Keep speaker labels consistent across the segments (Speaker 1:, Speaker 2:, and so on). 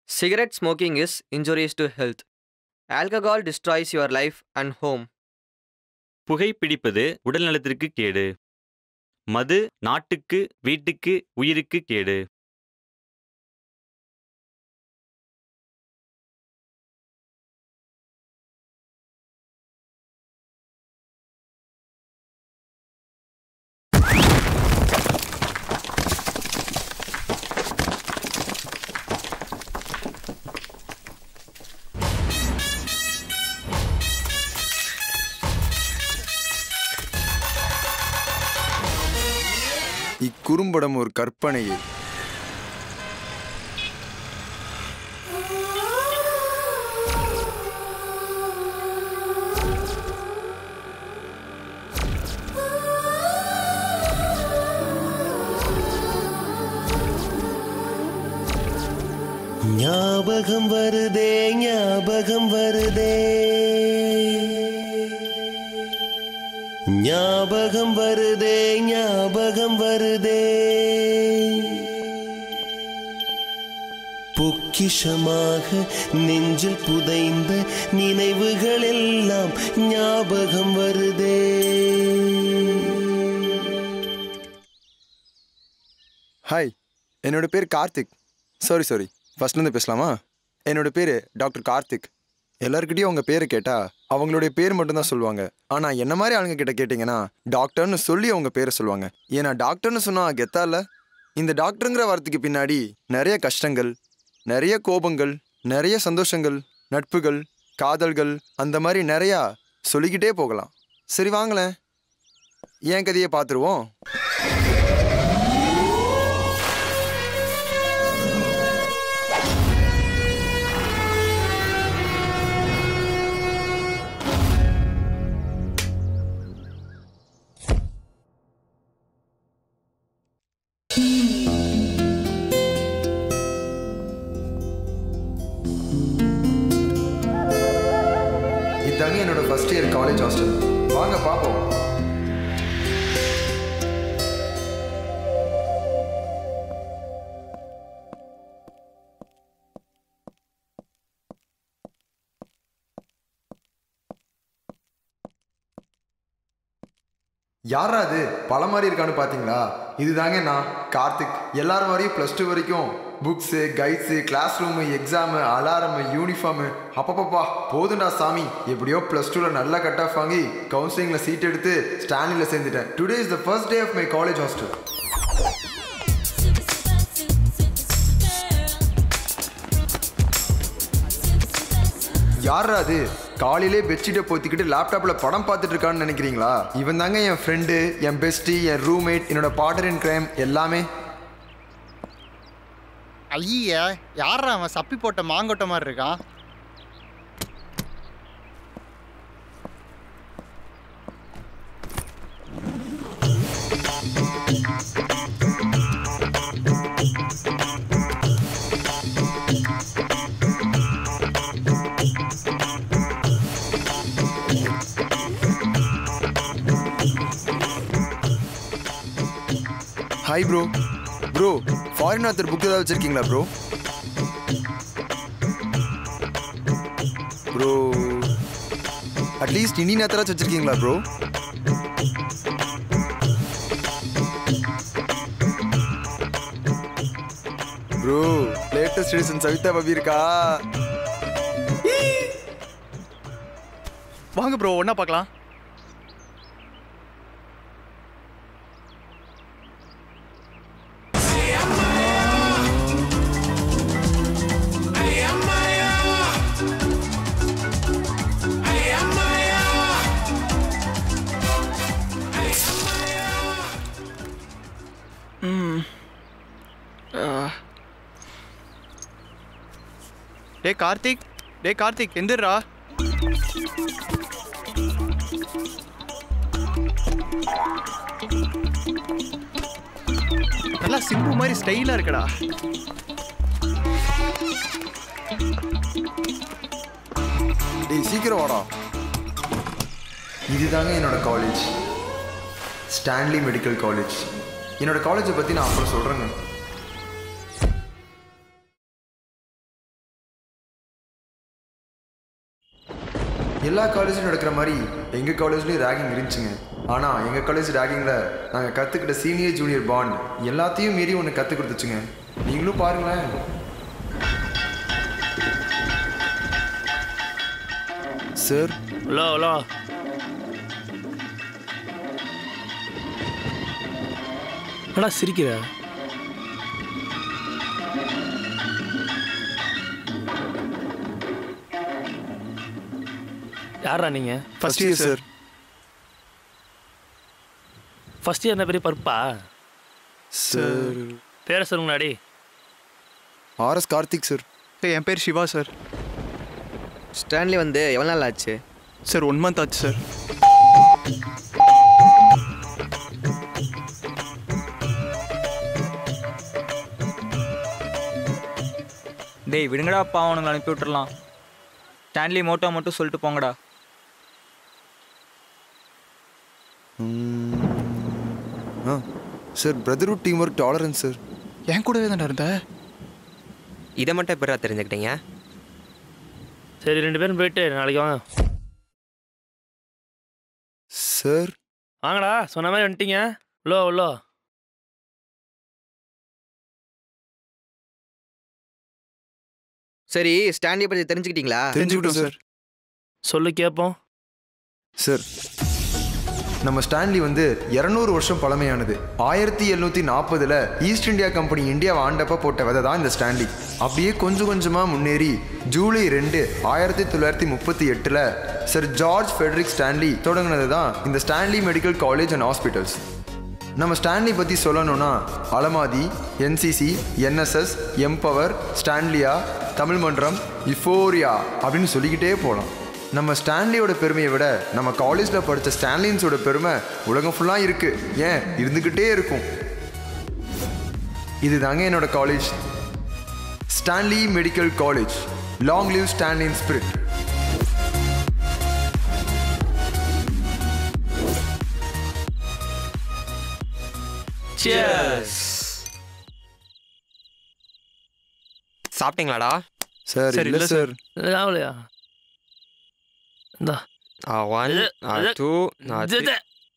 Speaker 1: Cigarette smoking is injurious to health. Alcohol destroys your life and home.
Speaker 2: புகைப்பிடிப்பது உடல் நலத்திற்கு கேடு மது நாட்டுக்கு வீட்டுக்கு உயிருக்கு கேடு
Speaker 3: இக்குறும்படம் ஒரு கற்பனையே
Speaker 4: ஞாபகம் வருதே ஞாபகம் வருதே ஞாபகம் வருதே ஞாபகம் வருதே பொக்கிஷமாக நெஞ்சில் புதைந்த நினைவுகள் எல்லாம் ஞாபகம் வருதே
Speaker 3: ஹாய் என்னோட பேர் கார்த்திக் சாரி சாரி ஃபர்ஸ்ட்லேருந்து பேசலாமா என்னோட பேர் டாக்டர் கார்த்திக் எல்லாருக்கிட்டையும் உங்கள் பேரை கேட்டால் அவங்களுடைய பேர் மட்டும்தான் சொல்லுவாங்க ஆனால் என்ன மாதிரி ஆளுங்க கிட்ட கேட்டிங்கன்னா டாக்டர்னு சொல்லி அவங்க பேரை சொல்லுவாங்க ஏன்னா டாக்டர்னு சொன்னால் கெத்தா இல்லை இந்த டாக்டருங்கிற வார்த்தைக்கு பின்னாடி நிறைய கஷ்டங்கள் நிறைய கோபங்கள் நிறைய சந்தோஷங்கள் நட்புகள் காதல்கள் அந்த மாதிரி நிறையா சொல்லிக்கிட்டே போகலாம் சரி வாங்களேன் என் கதையை பார்த்துருவோம் இதாங்க என்னோட ஃபர்ஸ்ட் இயர் காலேஜ் ஹாஸ்டல் வாங்க பார்ப்போம் யாரா அது பல மாதிரி இருக்கான்னு பார்த்தீங்களா இதுதாங்க நான் கார்த்திக் எல்லாரும் மாதிரியும் ப்ளஸ் டூ வரைக்கும் books guides class room exam alarm uniform அப்பப்பப்பா போதுண்டா சாமி எப்படியோ ப்ளஸ் டூவில் நல்லா கட் ஆஃப் வாங்கி கவுன்சிலிங்கில் சீட் எடுத்து ஸ்டாண்டில் சேர்ந்துட்டேன் today is the first day of my college hostel யாரா அது காலையிலே பெட்ஷீட்டை போத்திக்கிட்டு லேப்டாப்பில் படம் பார்த்துட்டு இருக்கான்னு நினைக்கிறீங்களா இவன் தாங்க என் ஃப்ரெண்டு என் பெஸ்டி என் ரூம்மேட் என்னோட பார்ட்னர் இன் கிரைம் எல்லாமே
Speaker 5: ஐய யாரா அவன் சப்பி போட்ட மாங்கொட்டை மாதிரி இருக்கான்
Speaker 3: hi bro bro foreign author book ஏதாவது வச்சிருக்கீங்களா ப்ரோ ப்ரோ அட்லீஸ்ட் இந்தியன் ஆத்தராச்சும் வச்சிருக்கீங்களா bro bro latest edition Savita Bhabhi இருக்கா
Speaker 5: வாங்க ப்ரோ ஒன்றா பார்க்கலாம் டே கார்த்திக் டே கார்த்திக் எந்திரா நல்லா சிம்பு மாதிரி ஸ்டைலா இருக்குடா
Speaker 3: டேய் சீக்கிரம் வாடா இதுதாங்க என்னோட காலேஜ் ஸ்டான்லி மெடிக்கல் காலேஜ் என்னோட காலேஜை பற்றி நான் அப்புறம் சொல்கிறேங்க எல்லா காலேஜும் நடக்கிற மாதிரி எங்கள் காலேஜ்லேயும் ரேகிங் இருந்துச்சுங்க ஆனால் எங்கள் காலேஜ் ரேகிங்கில் நாங்கள் கற்றுக்கிட்ட சீனியர் ஜூனியர் பாண்ட் எல்லாத்தையும் மீறி ஒன்று கற்றுக் கொடுத்துச்சுங்க நீங்களும் பாருங்களேன் சார்
Speaker 6: ஹலோ ஹலோ என்னடா சிரிக்கிற யாரா நீங்க
Speaker 5: first year sir
Speaker 6: first year என்ன பெரிய பருப்பா
Speaker 3: சார்
Speaker 6: பேர சொல்லுங்களாடி
Speaker 3: ஆர்எஸ் கார்த்திக் சார்
Speaker 5: சார் என் பேர் சிவா சார்
Speaker 1: ஸ்டான்லி வந்து எவ்வளோ நாள் ஆச்சு
Speaker 5: சார் ஒன் மந்த் ஆச்சு சார்
Speaker 7: டேய் விடுங்கடா அப்பா அவனுங்களை அனுப்பி விட்டுறலாம் ஸ்டான்லி மோட்டோ மட்டும் சொல்லிட்டு போங்கடா
Speaker 3: ஆ sir brotherhood team work tolerance sir
Speaker 5: என் கூடவே தானே இருந்த
Speaker 8: இதை மட்டும் எப்படா தெரிஞ்சுக்கிட்டீங்க
Speaker 6: சரி ரெண்டு பேரும் போயிட்டு நாளைக்கு வாங்க
Speaker 3: சார்
Speaker 6: வாங்கடா சொன்ன மாதிரி வந்துட்டீங்க உள்ளோ உள்ளோ
Speaker 1: சரி ஸ்டான்லியை பற்றி தெரிஞ்சுக்கிட்டீங்களா
Speaker 3: தெரிஞ்சுக்கிட்டோம் சார்
Speaker 6: சொல்லு கேட்போம்
Speaker 3: சார் நம்ம ஸ்டான்லி வந்து இரநூறு வருஷம் பழமையானது ஆயிரத்தி எழுநூற்றி நாற்பதில் ஈஸ்ட் இந்தியா கம்பெனி இந்தியாவை ஆண்டப்ப போட்ட விதை தான் இந்த ஸ்டான்லி அப்படியே கொஞ்சம் கொஞ்சமாக முன்னேறி ஜூலை ரெண்டு ஆயிரத்தி தொள்ளாயிரத்தி முப்பத்தி எட்டில் சர் ஜார்ஜ் ஃபெட்ரிக் ஸ்டான்லி தொடங்கினது தான் இந்த Stanley medical college and hospitals நம்ம ஸ்டான்லி பற்றி சொல்லணும்னா அலமாதி என்சிசி என்எஸ்எஸ் எம்பவர் ஸ்டான்லியா தமிழ் மன்றம் இஃபோரியா அப்படின்னு சொல்லிக்கிட்டே போகலாம் நம்ம ஸ்டான்லியோட பெருமையை விட நம்ம காலேஜில் படித்த ஸ்டான்லின்ஸோட பெருமை உலகம் ஃபுல்லாக இருக்குது ஏன் இருந்துக்கிட்டே இருக்கும் இதுதாங்க என்னோட college Stanley medical college long live ஸ்டான்லின் ஸ்பிரிட்
Speaker 8: சாப்பிட்டீங்களாடா
Speaker 3: சார்
Speaker 5: சார்,
Speaker 3: இல்லை
Speaker 5: இல்ல
Speaker 3: சார்
Speaker 6: ராவலையா இந்தா
Speaker 8: ஒன்
Speaker 6: இது-
Speaker 8: டூ
Speaker 6: இது- இது.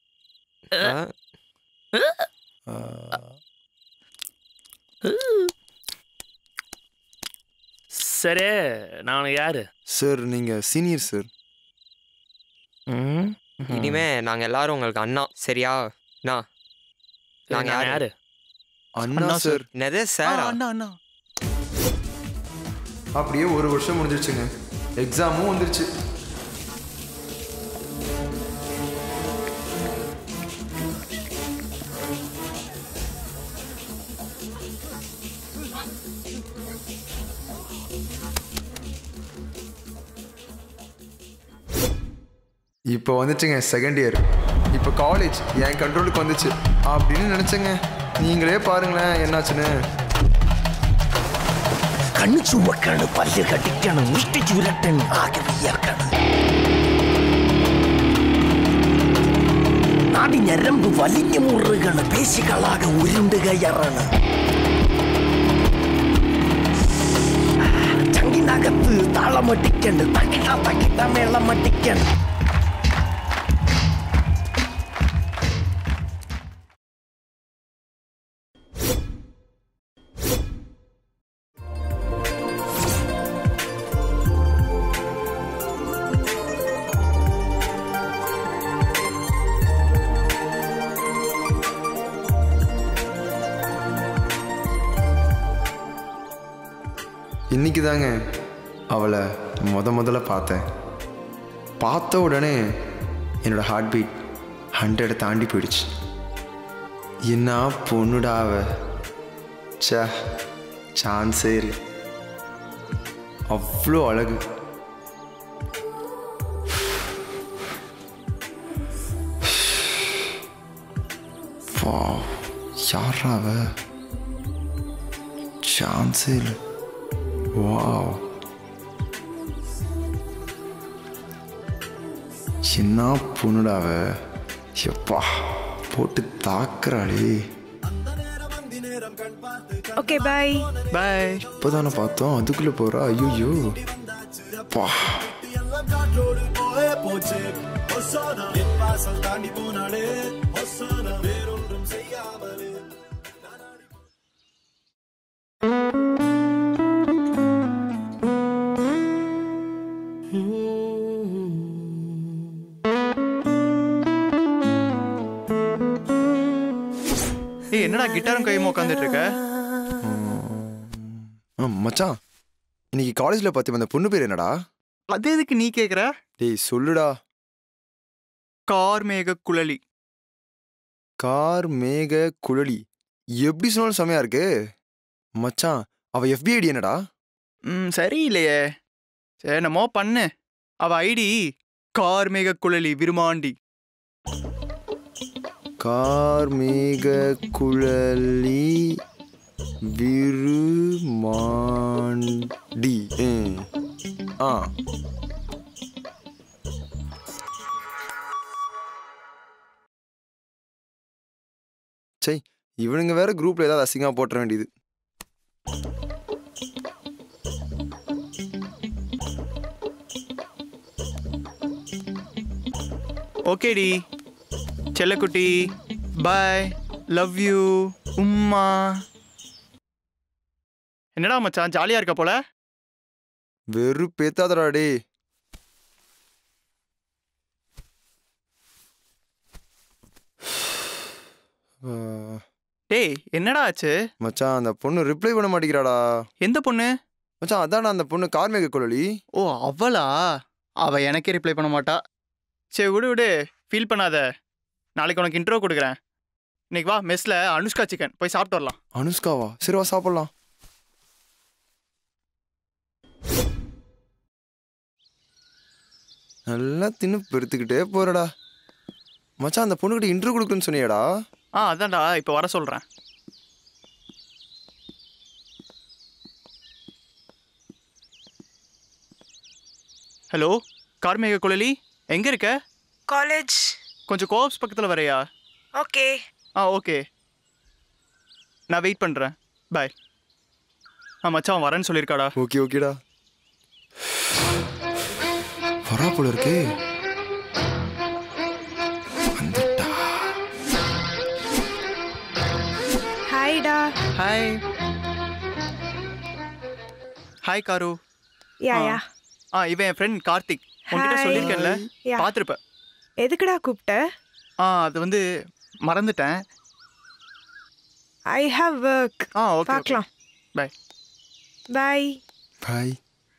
Speaker 6: சரி நான் உனக்கு யாரு
Speaker 3: சார் நீங்கள் சீனியர் சார்
Speaker 6: ம்
Speaker 8: இனிமே நாங்க எல்லாரும் உங்களுக்கு அண்ணா சரியா நான்
Speaker 6: சரி,
Speaker 8: நாங்க
Speaker 6: நான்
Speaker 8: யாரு?
Speaker 6: யாரு
Speaker 3: அண்ணா
Speaker 5: அண்ணா
Speaker 3: சார்
Speaker 8: என்னது சாரா
Speaker 5: அண்ணா அண்ணா
Speaker 3: அப்படியே ஒரு வருஷம் முடிஞ்சிருச்சுங்க எக்ஸாமும் வந்துருச்சு இப்போ வந்துச்சுங்க செகண்ட் இயர் இப்போ காலேஜ் என் கண்ட்ரோலுக்கு வந்துச்சு அப்படின்னு நினச்சேங்க நீங்களே பாருங்களேன் என்னாச்சுன்னு
Speaker 9: കണ്ണു ചുവക്കാണ് പല്ല് കടിക്കണം മുഷ്ടി ചുരട്ടൻ ആകെ വിയർക്കണം നാടി ഞരമ്പ് വലിഞ്ഞു മുറുകണ് പേശികളാകെ ഉരുണ്ട് കയറാണ് ചങ്കിനകത്ത് താളമട്ടിക്കണ്ട് തക്കിട്ട തക്കിട്ട മേളമട്ടിക്കണം
Speaker 3: இன்னைக்கு தாங்க அவளை முத முதல்ல பார்த்தேன் பார்த்த உடனே என்னோட ஹார்ட் பீட் ஹண்ட்ரடை தாண்டி போயிடுச்சு என்ன பொண்ணுடா அவ ச்சே சான்ஸே இல்லை அவ்வளோ அழகு வா யாரா அவ சான்ஸே இல்லை வாவ் என்ன பொண்ணுடா அவ எப்பா போட்டு தாக்குறாளே
Speaker 10: ஓகே பாய்
Speaker 5: பாய்
Speaker 3: இப்போதானே பார்த்தோம் அதுக்குள்ளே போகிறா ஐயோ பா
Speaker 10: காற்றோடு போயே போச்சு ஒசானா என் வாசல் தாண்டி போனாலே ஒசானா வேறொன்றும் செய்யாமலே
Speaker 5: ஏய் என்னடா கிட்டாரும் கையுமா உட்காந்துட்டு இருக்க
Speaker 3: ஆ, மச்சான் இன்னைக்கு காலேஜில் பார்த்து அந்த பொண்ணு பேர் என்னடா
Speaker 5: அது எதுக்கு நீ கேக்குற
Speaker 3: டேய் சொல்லுடா
Speaker 5: கார்மேக குழலி
Speaker 3: கார் மேக குழலி எப்படி சொன்னாலும் செமையா இருக்கு மச்சான் அவ எஃபிஐடி என்னடா
Speaker 5: ம் சரியில்லையே சரி என்னமோ பண்ணு அவ ஐடி கார்மேக குழலி விருமாண்டி
Speaker 3: கார் மேக குழலி விருமாண்டி ம். ஆ சை இவனுங்க வேற குரூப்ல ஏதாவது அசிங்கமா போட்டுற வேண்டியது
Speaker 5: ஓகேடி செல்லக்குட்டி பாய் லவ் யூ உம்மா என்னடா மச்சான் ஜாலியா இருக்க போல
Speaker 3: வெறுப்பேத்தாதடா டேய் ஆ,
Speaker 5: டேய் என்னடா ஆச்சு
Speaker 3: மச்சான் அந்த பொண்ணு ரிப்ளை பண்ண மாட்டேங்கிறாடா
Speaker 5: எந்த பொண்ணு
Speaker 3: மச்சான் அதான்டா அந்த பொண்ணு கார்மேக குழலி
Speaker 5: ஓ அவளா அவ எனக்கே ரிப்ளை பண்ண மாட்டா சரி விடு விடு ஃபீல் பண்ணாத நாளைக்கு உனக்கு இன்ட்ரோ கொடுக்குறேன் இன்னைக்கு வா மெஸ்ல அனுஷ்கா சிக்கன் போய் சாப்பிட்டு வரலாம்
Speaker 3: அனுஷ்காவா சரி வா சாப்பிடலாம் நல்லா தின்னு பெருத்துக்கிட்டே போறடா மச்சான் அந்த பொண்ணுகிட்ட இன்டர்வியூ கொடுக்குன்னு சொன்னியாடா
Speaker 5: ஆ அதான்டா இப்போ வர சொல்கிறேன் ஹலோ கார்மேக குழலி எங்கே இருக்க
Speaker 11: காலேஜ்
Speaker 5: கொஞ்சம் கோஆப்ஸ் பக்கத்தில் வரையா
Speaker 11: ஓகே
Speaker 5: ஆ ஓகே நான் வெயிட் பண்ணுறேன் பாய் ஆ மச்சான் வரேன்னு சொல்லியிருக்காடா
Speaker 3: ஓகே ஓகேடா வரா போல இருக்கே
Speaker 11: ஹாய்டா
Speaker 5: ஹாய் ஹாய் காரு
Speaker 11: யா
Speaker 5: ஆ.
Speaker 11: யா
Speaker 5: ஆ இவன் என் ஃப்ரெண்ட் கார்த்திக் உன்கிட்ட
Speaker 11: Hi.
Speaker 5: சொல்லியிருக்கேன்ல
Speaker 11: Yeah.
Speaker 5: பார்த்துருப்ப
Speaker 11: எதுக்குடா கூப்பிட்ட
Speaker 5: ஆ அது வந்து மறந்துட்டேன்
Speaker 11: I have work
Speaker 5: ah okay
Speaker 11: பார்க்கலாம்
Speaker 5: பாய்
Speaker 11: பாய்
Speaker 3: பாய்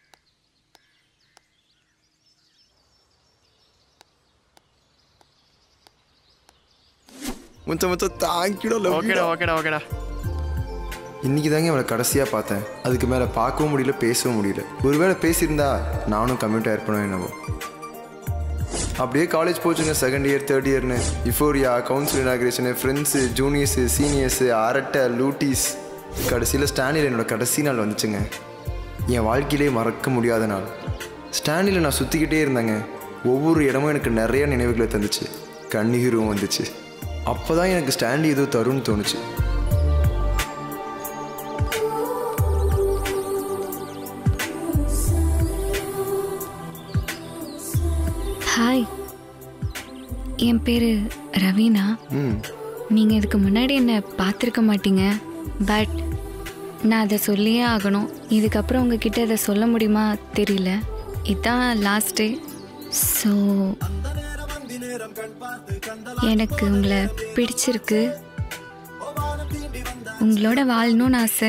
Speaker 3: மச்சான் மச்சான் தேங்க்யூடா லவ்
Speaker 5: ஓகேடா ஓகேடா ஓகேடா
Speaker 3: இன்னைக்கு தாங்க அவளை கடைசியாக பார்த்தேன் அதுக்கு மேலே பார்க்கவும் முடியல பேசவும் முடியல ஒருவேளை பேசியிருந்தா நானும் கம்யூனிட்டி இருப்பேனோ என்னவோ அப்படியே காலேஜ் போச்சுங்க செகண்ட் இயர் தேர்ட் இயர்னு இஃபோரியா கவுன்சில் இனாகிரேஷனு ஃப்ரெண்ட்ஸு ஜூனியர்ஸு சீனியர்ஸு அரட்டை லூட்டிஸ் கடைசியில் ஸ்டாண்டில் என்னோட கடைசி நாள் வந்துச்சுங்க என் வாழ்க்கையிலே மறக்க முடியாத நாள் ஸ்டாண்டில் நான் சுற்றிக்கிட்டே இருந்தேங்க ஒவ்வொரு இடமும் எனக்கு நிறைய நினைவுகளை தந்துச்சு கண்ணீரும் வந்துச்சு அப்போ தான் எனக்கு ஸ்டாண்டி ஏதோ தரும்னு தோணுச்சு
Speaker 12: ஹாய் என் பேர் ரவீனா
Speaker 3: ம்
Speaker 12: நீங்கள் இதுக்கு முன்னாடி என்னை பார்த்துருக்க மாட்டீங்க பட் நான் அதை சொல்லியே ஆகணும் இதுக்கப்புறம் உங்ககிட்ட அதை சொல்ல முடியுமா தெரியல இதுதான் லாஸ்ட் டே ஸோ எனக்கு உங்களை பிடிச்சிருக்கு உங்களோட வாழணும்னு ஆசை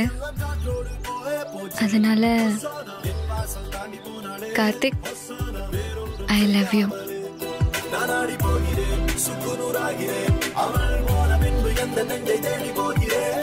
Speaker 12: அதனால கார்த்திக் ஐ லவ் யூ
Speaker 10: நானாடி போகிறேன் சுக்குநூறாகிறேன் அவள் போன பின்பு எந்த நெஞ்சை தேடி போகிறேன்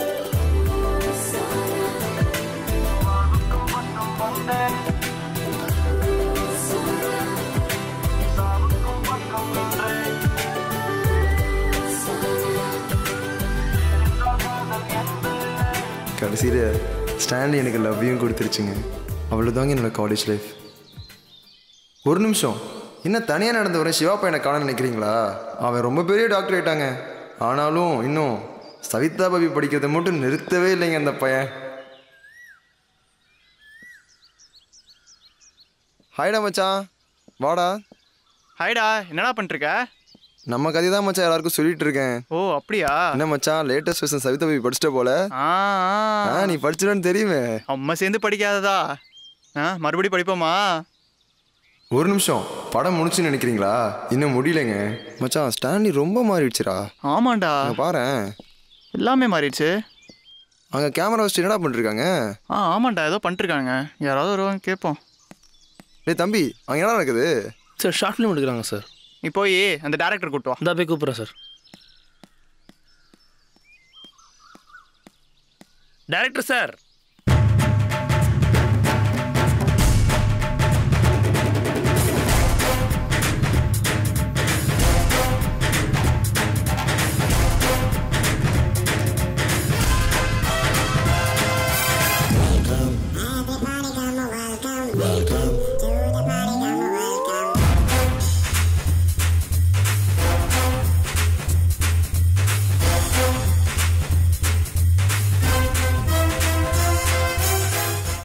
Speaker 3: கடைசியில் ஸ்டான்லி எனக்கு லவ்வையும் கொடுத்துருச்சுங்க அவ்வளோதாங்க என்னோட காலேஜ் லைஃப் ஒரு நிமிஷம் என்ன தனியாக நடந்த வரேன் சிவா பையனை காண நினைக்கிறீங்களா அவன் ரொம்ப பெரிய டாக்டர் ஆயிட்டாங்க ஆனாலும் இன்னும் சவிதா பவி படிக்கிறத மட்டும் நிறுத்தவே இல்லைங்க அந்த பையன் ஹாய்டா மச்சான் வாடா
Speaker 5: ஹாய்டா என்னடா பண்ணிருக்க
Speaker 3: நம்ம கதை தான் மச்சான் எல்லாருக்கும் சொல்லிட்டு இருக்கேன்
Speaker 5: ஓ அப்படியா
Speaker 3: என்ன மச்சான் லேட்டஸ்ட் வெர்ஷன் சவிதா பேபி படிச்சிட்ட போல
Speaker 5: ஆ
Speaker 3: ஆ நீ படிச்சிடன்னு தெரியுமே
Speaker 5: அம்மா சேர்ந்து படிக்காததா ஆ மறுபடியும் படிப்போமா
Speaker 3: ஒரு நிமிஷம் படம் முடிச்சுன்னு நினைக்கிறீங்களா இன்னும் முடியலைங்க மச்சான் ஸ்டான்லி ரொம்ப மாறிடுச்சுடா
Speaker 5: ஆமாண்டா
Speaker 3: பாரு
Speaker 5: எல்லாமே மாறிடுச்சு
Speaker 3: அங்கே கேமரா வச்சுட்டு என்னடா பண்ணிருக்காங்க
Speaker 5: ஆ ஆமாண்டா ஏதோ பண்ணிருக்காங்க யாராவது வருவாங்க கேட்போம்
Speaker 3: டேய் தம்பி அங்கே என்ன நடக்குது
Speaker 6: சார் ஷார்ட் ஃபிலிம் எடுக்கிறாங்க சார்
Speaker 5: நீ போய் அந்த டேரக்டர் கூட்டு வா
Speaker 6: இந்த போய் கூப்பிட்றேன் சார் டைரக்டர் சார்
Speaker 10: Welcome